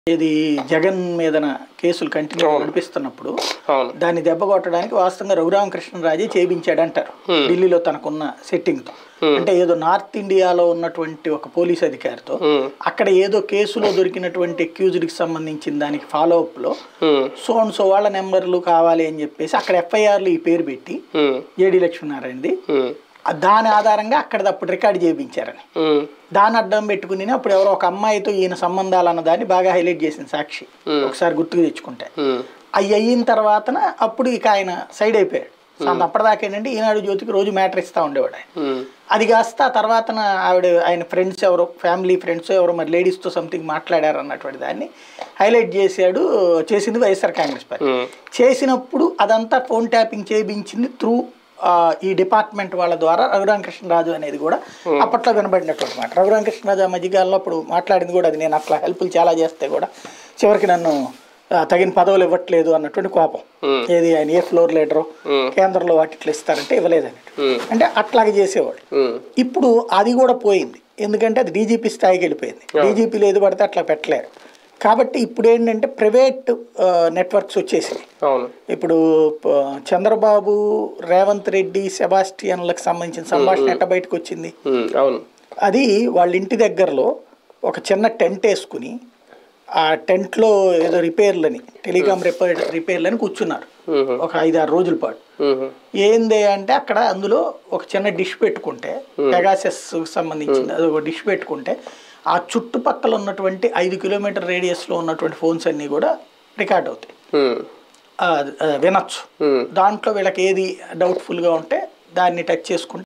ఇది జగన్ మీదన కేసులు కంటిన్యూ నడిపిస్తున్నప్పుడు అవును దాన్ని దెబ్బ కొట్టడానికి వాస్తవంగా రఘురామకృష్ణరాజే చేయించాడు అంటారు ఢిల్లీలో తనకున్న సెట్టింగ్ తో అంటే ఏదో నార్త్ ఇండియాలో ఉన్నటువంటి ఒక పోలీస్ అధికారితో ఉమ్, అక్కడ ఏదో కేసులో దొరికినటువంటి accused కి సంబంధించిన దానికి ఫాలో అప్ లో ఉమ్, సో అండ్ సో వాళ్ళ నెంబర్లు కావాలి అని చెప్పేసి అక్కడ ఎఫ్ఐఆర్లు ఈ పేరు పెట్టి ఉమ్, జేడి లక్ష్మీనారాయణది ఉమ్, ఆ దాని ఆధారంగా అక్కడ అప్పుడు రికార్డ్ చేయించారని ఉమ్, దాన్ని అడ్డం పెట్టుకుని అప్పుడు ఎవరో ఒక అమ్మాయితో ఈయన సంబంధాలు అన్న దాన్ని బాగా హైలైట్ చేసింది సాక్షి ఒకసారి గుర్తుకు తెచ్చుకుంటే ఉమ్, అవి అయిన తర్వాతన అప్పుడు ఇక ఆయన సైడ్ అయిపోయాడు సో అంత అప్పటిదాకా ఏంటంటే ఈనాడు జ్యోతికి రోజు మ్యాటర్ ఇస్తూ ఉండేవాడు ఆయన ఉమ్, అది కాస్త ఆ తర్వాతన ఆవిడ ఆయన ఫ్రెండ్స్ ఎవరో ఫ్యామిలీ ఫ్రెండ్స్ ఎవరో మరి లేడీస్తో సంథింగ్ మాట్లాడారు అన్నటువంటి దాన్ని హైలైట్ చేశాడు చేసింది వైఎస్ఆర్ కాంగ్రెస్ పార్టీ ఉమ్, చేసినప్పుడు అదంతా ఫోన్ ట్యాపింగ్ చేయించింది త్రూ ఈ డిపార్ట్మెంట్ వాళ్ళ ద్వారా రఘురామకృష్ణరాజు అనేది కూడా అప్పట్లో వినబడినటువంటి మాట రఘురామకృష్ణరాజు ఆ మధ్యకాలంలో అప్పుడు మాట్లాడింది కూడా అది నేను అట్లా హెల్ప్లు చాలా చేస్తే కూడా చివరికి నన్ను ఆ, తగిన పదవులు ఇవ్వట్లేదు అన్నటువంటి కోపం Hmm. ఏది ఆయన ఏ ఫ్లోర్ లీడరు Hmm. కేంద్రంలో వాటిట్లో ఇస్తారంటే ఇవ్వలేదన్నట్టు ఉమ్, అంటే అట్లాగే చేసేవాడు ఉమ్, ఇప్పుడు అది కూడా పోయింది ఎందుకంటే అది డీజీపీ స్థాయికి వెళ్ళిపోయింది డీజీపీలు ఏది పడితే అట్లా పెట్టలేరు కాబట్టి ఇప్పుడు ఏంటంటే ప్రైవేట్ నెట్వర్క్స్ వచ్చేసినాయి అవును ఇప్పుడు ప- చంద్రబాబు రేవంత్ రెడ్డి సెబాస్టియన్లకు సంబంధించిన సంభాషణ ఎట్ట బయటకు వచ్చింది ఉమ్, అవును అది వాళ్ళ ఇంటి దగ్గరలో ఒక చిన్న టెంట్ వేసుకుని ఆ టెంట్లో ఏదో రిపేర్లని టెలికాం రిపేర్ రిపేర్లని కూర్చున్నారు ఉమ్, ఒక ఐదు ఆరు రోజుల పాటు ఉమ్, ఏంది అంటే అక్కడ అందులో ఒక చిన్న డిష్ పెట్టుకుంటే పెగాసెస్ సంబంధించిన అది ఒక డిష్ పెట్టుకుంటే ఆ చుట్టుపక్కల ఉన్నటువంటి ఐదు కిలోమీటర్ రేడియస్లో ఉన్నటువంటి ఫోన్స్ అన్నీ కూడా రికార్డ్ అవుతాయి ఉమ్, ఆ, ఆ, వినొచ్చు ఉమ్. దాంట్లో వీళ్ళకి ఏది డౌట్ఫుల్గా ఉంటే దాన్ని టచ్ చేసుకుంటే